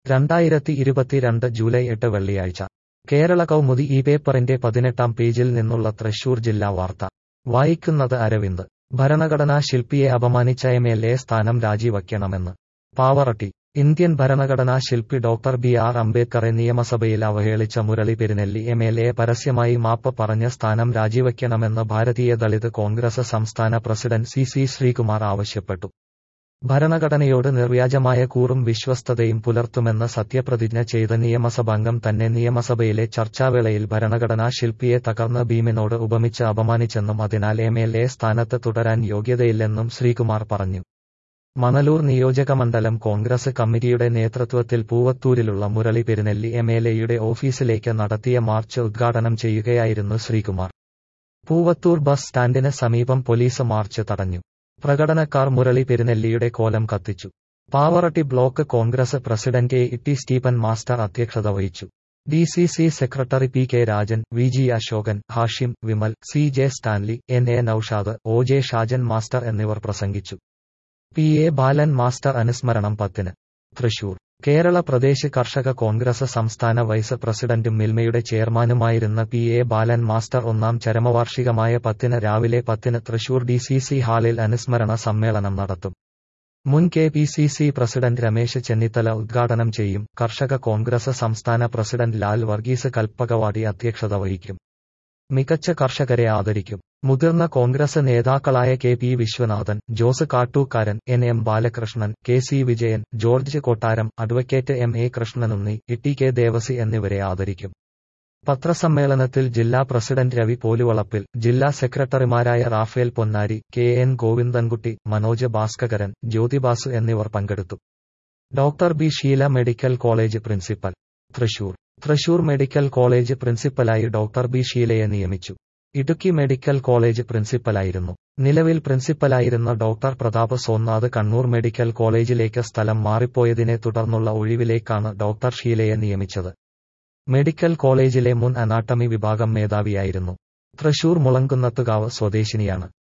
രണ്ടായിരത്തി ഇരുപത്തിരണ്ട് ജൂലൈ എട്ട് വെള്ളിയാഴ്ച കേരള കൗമുദി ഈ പേപ്പറിന്റെ പതിനെട്ടാം പേജിൽ നിന്നുള്ള തൃശൂർ ജില്ലാ വാർത്ത വായിക്കുന്നത് അരവിന്ദ് ഭരണഘടനാ ശില്പിയെ അപമാനിച്ച എം എൽ എ സ്ഥാനം രാജിവയ്ക്കണമെന്ന് പാവറട്ടി ഇന്ത്യൻ ഭരണഘടനാ ശില്പി ഡോക്ടർ ബി ആർ അംബേദ്കറെ നിയമസഭയിൽ അവഹേളിച്ച Murali Perunnelli M L A പരസ്യമായി മാപ്പ് പറഞ്ഞ സ്ഥാനം രാജിവയ്ക്കണമെന്ന് ഭാരതീയ ദളിത് കോൺഗ്രസ് സംസ്ഥാന പ്രസിഡന്റ് സി സി ശ്രീകുമാർ ആവശ്യപ്പെട്ടു ഭരണഘടനയോട് നിർവ്യാജമായ കൂറും വിശ്വസ്തതയും പുലർത്തുമെന്ന് സത്യപ്രതിജ്ഞ ചെയ്ത നിയമസഭാംഗം തന്നെ നിയമസഭയിലെ ചർച്ചാവേളയിൽ ഭരണഘടനാ ശില്പിയെ തകർന്ന് ഭീമനോട് ഉപമിച്ച് അപമാനിച്ചെന്നും അതിനാൽ എം എൽ എ സ്ഥാനത്ത് തുടരാൻ യോഗ്യതയില്ലെന്നും ശ്രീകുമാർ പറഞ്ഞു മണലൂർ നിയോജകമണ്ഡലം കോൺഗ്രസ് കമ്മിറ്റിയുടെ നേതൃത്വത്തിൽ പൂവത്തൂരിലുള്ള മുരളി പെരുന്നെല്ലി എം എൽ എയുടെ ഓഫീസിലേക്ക് നടത്തിയ മാർച്ച് ഉദ്ഘാടനം ചെയ്യുകയായിരുന്നു ശ്രീകുമാർ പൂവത്തൂർ ബസ് സ്റ്റാൻഡിന് സമീപം പോലീസ് മാർച്ച് തടഞ്ഞു പ്രകടനക്കാർ മുരളി പെരുന്നെല്ലിയുടെ കോലം കത്തിച്ചു Pavaratty block Congress president A T Stephen master അധ്യക്ഷത വഹിച്ചു D C C secretary P K Rajan V G Asokan Hashim Vimal C J Stanley N A Noushad O J Shajan master എന്നിവർ പ്രസംഗിച്ചു പി എ ബാലൻ മാസ്റ്റർ അനുസ്മരണം പത്തിന് തൃശൂർ കേരള പ്രദേശ് കർഷക കോൺഗ്രസ് സംസ്ഥാന വൈസ് പ്രസിഡന്റും മിൽമയുടെ ചെയർമാനുമായിരുന്ന പി എ ബാലൻ മാസ്റ്റർ ഒന്നാം ചരമവാർഷികമായ പത്തിന് രാവിലെ പത്തിന് തൃശൂർ ഡി സി സി ഹാളിൽ അനുസ്മരണ സമ്മേളനം നടത്തും മുൻ K P C C president Ramesh Chennithala ഉദ്ഘാടനം ചെയ്യും കർഷക കോൺഗ്രസ് സംസ്ഥാന പ്രസിഡന്റ് ലാൽ വർഗീസ് കൽപ്പകവാടി അധ്യക്ഷത വഹിക്കും മികച്ച കർഷകരെ ആദരിക്കും മുതിർന്ന കോൺഗ്രസ് നേതാക്കളായ K P Viswanathan Jose Kattookkaran N M Balakrishnan K C Vijayan George Kottaram advocate M A Krishnanunni E K Devassy എന്നിവരെ ആദരിക്കും പത്രസമ്മേളനത്തിൽ ജില്ലാ പ്രസിഡന്റ് രവി പോലുവളപ്പിൽ ജില്ലാ സെക്രട്ടറിമാരായ റാഫേൽ പൊന്നാരി കെ എൻ ഗോവിന്ദൻകുട്ടി മനോജ് ഭാസ്കരൻ ജ്യോതിബാസു എന്നിവർ പങ്കെടുത്തു doctor B Sheela medical college principal Thrissur Thrissur medical college പ്രിൻസിപ്പലായി ഡോക്ടർ ബി ഷീലയെ നിയമിച്ചു ഇടുക്കി മെഡിക്കൽ കോളേജ് പ്രിൻസിപ്പലായിരുന്നു നിലവിൽ പ്രിൻസിപ്പലായിരുന്ന ഡോക്ടർ പ്രതാപ് സോന്നാഥ് കണ്ണൂർ മെഡിക്കൽ കോളേജിലേക്ക് സ്ഥലം മാറിപ്പോയതിനെ തുടർന്നുള്ള ഒഴിവിലേക്കാണ് ഡോക്ടർ ഷീലയെ നിയമിച്ചത് മെഡിക്കൽ കോളേജിലെ മുൻ അനാട്ടമി വിഭാഗം മേധാവിയായിരുന്നു തൃശൂർ മുളങ്കുന്നത്തുകാവ് സ്വദേശിനിയാണ്